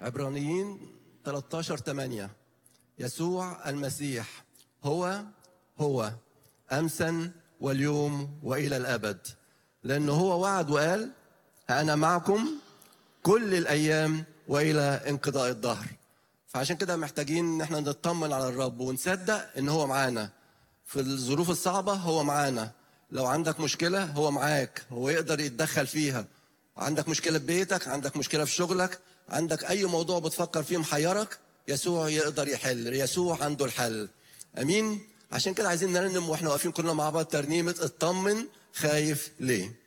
عبرانيين 13 8 يسوع المسيح هو هو امسا واليوم والى الابد لانه هو وعد وقال انا معكم كل الايام والى انقضاء الدهر فعشان كده محتاجين ان احنا نطمن على الرب ونصدق ان هو معانا في الظروف الصعبه هو معانا لو عندك مشكله هو معاك هو يقدر يتدخل فيها عندك مشكله في بيتك عندك مشكله في شغلك عندك اي موضوع بتفكر فيه محيرك يسوع يقدر يحل يسوع عنده الحل امين عشان كده عايزين نرنم واحنا واقفين كلنا مع بعض ترنيمه اطمن خايف ليه